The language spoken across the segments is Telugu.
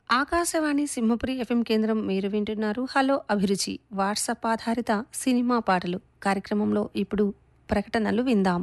ఆకాశవాణి సింహపురి ఎఫ్ఎం కేంద్రం మీరు వింటున్నారు హలో అభిరుచి వాట్సాప్ ఆధారిత సినిమా పాటలు కార్యక్రమంలో ఇప్పుడు ప్రకటనలు విందాం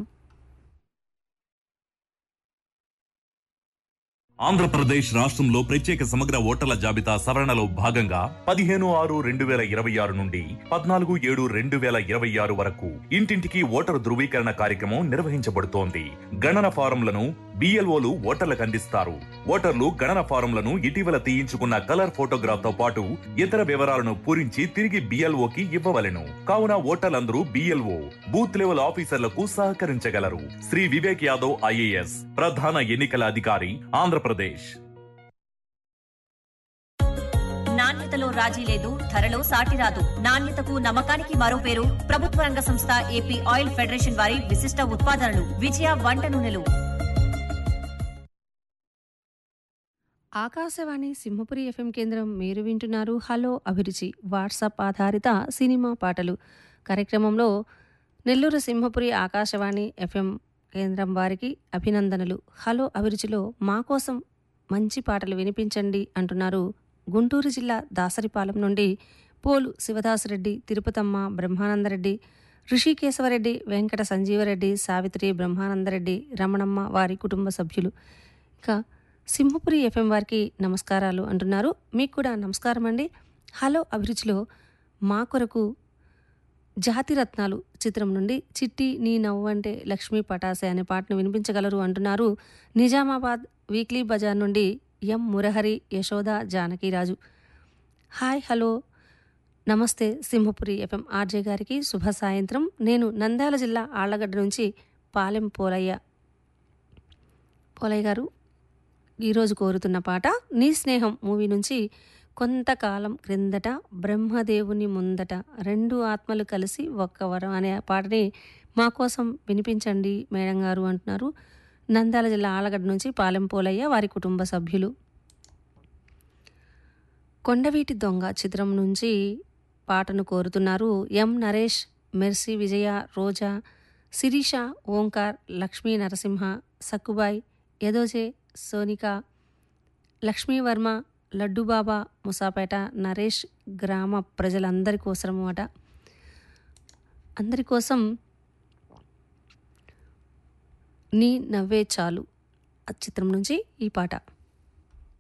ఆంధ్రప్రదేశ్ రాష్ట్రంలో ప్రత్యేక సమగ్ర ఓటర్ల జాబితా సవరణలో భాగంగా పదిహేను ఆరు రెండు వేల ఇరవై ఆరు నుండి పద్నాలుగు ఏడు రెండు వేల ఇరవై ఆరు వరకు ఇంటింటికి ఓటరు ధృవీకరణ కార్యక్రమం నిర్వహించబడుతోంది గణన ఫారంలను బిఎల్ఓలు ఓటర్లకు అందిస్తారు ఓటర్లు గణన ఫారంలను ఇటీవల తీయించుకున్న కలర్ ఫోటోగ్రాఫ్ తో పాటు ఇతర వివరాలను పూరించి తిరిగి బిఎల్ఓకి ఇవ్వవలెను కావున ఓటర్లందరూ బిఎల్ఓ బూత్ లెవెల్ ఆఫీసర్లకు సహకరించగలరు శ్రీ వివేక్ యాదవ్ ఐఏఎస్ ప్రధాన ఎన్నికల అధికారి ఆంధ్రప్రదేశ్ నాణ్యతలో రాజీ లేదు ధరలో సాటి రాదు నాణ్యతకు నమ్మకానికి మరో పేరు ప్రభుత్వ రంగ సంస్థ ఏపీ ఆయిల్ ఫెడరేషన్ వారి విశిష్ట ఉత్పాదనలు విజయ వంట నూనెలు ఆకాశవాణి సింహపురి ఎఫ్ఎం కేంద్రం మీరు వింటున్నారు హలో అభిరుచి వాట్సాప్ ఆధారిత సినిమా పాటలు కార్యక్రమంలో నెల్లూరు సింహపురి ఆకాశవాణి ఎఫ్ఎం కేంద్రం వారికి అభినందనలు హలో అభిరుచిలో మా కోసం మంచి పాటలు వినిపించండి అంటున్నారు గుంటూరు జిల్లా దాసరిపాలెం నుండి పోలు శివదాసరెడ్డి తిరుపతమ్మ బ్రహ్మానందరెడ్డి ఋషికేశవరెడ్డి వెంకట సంజీవరెడ్డి సావిత్రి బ్రహ్మానందరెడ్డి రమణమ్మ వారి కుటుంబ సభ్యులు ఇక సింహపురి ఎఫ్ఎం వారికి నమస్కారాలు అంటున్నారు మీకు కూడా నమస్కారం అండి హలో అభిరుచిలో మా కొరకు జాతిరత్నాలు చిత్రం నుండి చిట్టి నీ నవ్వంటే లక్ష్మీ పటాసే అనే పాటను వినిపించగలరు అంటున్నారు నిజామాబాద్ వీక్లీ బజార్ నుండి M Murahari Yashoda Janakiraju hi hello నమస్తే సింహపురి ఎఫ్ఎం ఆర్జే గారికి శుభ సాయంత్రం నేను నంద్యాల జిల్లా ఆళ్లగడ్డ నుంచి పాలెం పోలయ్య పోలయ్య గారు ఈరోజు కోరుతున్న పాట నీ స్నేహం మూవీ నుంచి కొంతకాలం క్రిందట బ్రహ్మదేవుని ముందట రెండు ఆత్మలు కలిసి ఒక్క వరం అనే పాటని మా కోసం వినిపించండి మేడం గారు అంటున్నారు నంద్యాల జిల్లా ఆలగడ్డ నుంచి పాలెం పోలయ్య వారి కుటుంబ సభ్యులు కొండవీటి దొంగ చిత్రం నుంచి పాటను కోరుతున్నారు ఎం నరేష్ మెర్సీ విజయ రోజా శిరీష ఓంకార్ లక్ష్మీ నరసింహ సక్కుబాయ్ యదోజే సోనిక లక్ష్మీవర్మ లడ్డుబాబా ముసాపేట నరేష్ గ్రామ ప్రజలందరి కోసము అట అందరి కోసం నీ నవ్వే చాలు ఆ చిత్రం నుంచి ఈ పాట